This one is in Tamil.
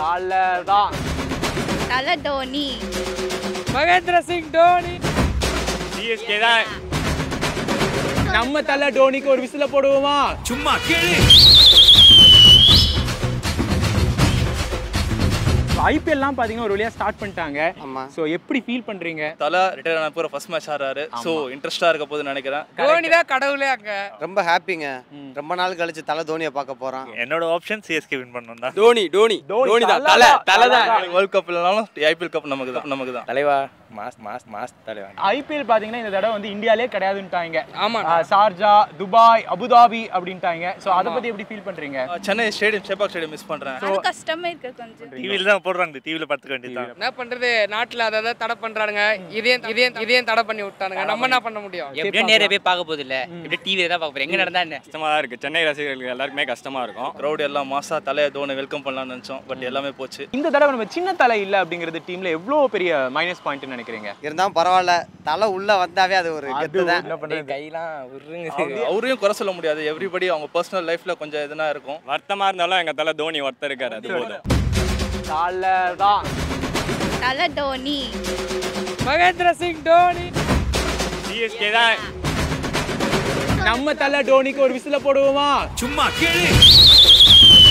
தலை தான் தலை தோனி மகேந்திர சிங் டோனி சிஎஸ்கே தான் நம்ம தலை டோனிக்கு ஒரு விசில போடுவோமா சும்மா கேளு ஐபிஎல்லாம் பாத்தீங்கன்னா ஒரு வழியா ஸ்டார்ட் பண்ணிட்டாங்க ஆமா சோ எப்படி ஃபீல் பண்றீங்க தலா ரிட்டையர் ஆன போற ஃபர்ஸ்ட் மேட்ச் ஆடுறாரு ஸோ இன்ட்ரெஸ்டா இருக்க போது நினைக்கிறேன் தோனி தான் கடவுளே அங்க ரொம்ப ஹாப்பிங்க ரொம்ப நாள் கழிச்சு தலை தோனியை பார்க்க போறோம் என்னோட ஆப்ஷன் சிஎஸ்கே வின் பண்ணணும் தான் தோனி தோனி தோனி தான் தலை தலை தான் வேர்ல்ட் கப் இல்லைனாலும் ஐபிஎல் கப் நமக்கு தான் நமக்கு தான் தலைவா மாஸ் மாஸ் மாஸ் தலைவா ஐபிஎல் பாத்தீங்கன்னா இந்த தடவை வந்து இந்தியாலே கிடையாதுன்ட்டாங்க ஆமா ஆ, ஷார்ஜா துபாய் அபுதாபி அப்படின்ட்டாங்க சோ அத பத்தி எப்படி ஃபீல் பண்றீங்க Chennai stadium Chepauk stadium miss பண்றேன் அது கஷ்டமே இருக்கு கொஞ்சம் டிவியில் தான் போடுறாங்க டிவியில் பார்த்துக்க வேண்டியது என்ன பண்றது நாட்டுல அதை தடை பண்றானுங்க இதையும் இதையும் இதையும் தடை பண்ணி விட்டானுங்க நம்ம என்ன பண்ண முடியும் எப்படியும் நேரே போய் பார்க்க போகுது இல்ல இப்படி டிவியில தான் பார்க்க போறேன் எங்க நடந்தா என்ன கஷ்டமா தான் இருக்கு சென்னை ரசிகர்களுக்கு எல்லாருக்குமே கஷ்டமா இருக்கும் க்ரௌட் எல்லாம் மாசா தலையை தோனி வெல்கம் பண்ணலாம்னு நினைச்சோம் பட் எல்லாமே போச்சு இந்த தடவை நம்ம சின்ன தலை இல்ல அப்படிங்கிறது டீம்ல எவ்வளவு பெரிய மைனஸ் பாயிண்ட் நினைக்கிறீங்க இருந்தாலும் பரவாயில்ல தலை உள்ள வந்தாவே அது ஒரு கெத்து தான் என்ன பண்றது கையெல்லாம் உருங்க அவரு- அவரையும் குறை சொல்ல முடியாது எவ்ரிபடி அவங்க பர்சனல் லைஃப்ல கொஞ்சம் எதுனா இருக்கும் வருத்தமா இருந்தாலும் எங்க தலை தோனி ஒருத்தர் இருக்காரு அது போதும் தலை தான் தலை தோனி மகேந்திர சிங் டோனி சிஎஸ்கே தான் நம்ம தலை டோனிக்கு ஒரு விசில போடுவோமா சும்மா கேளு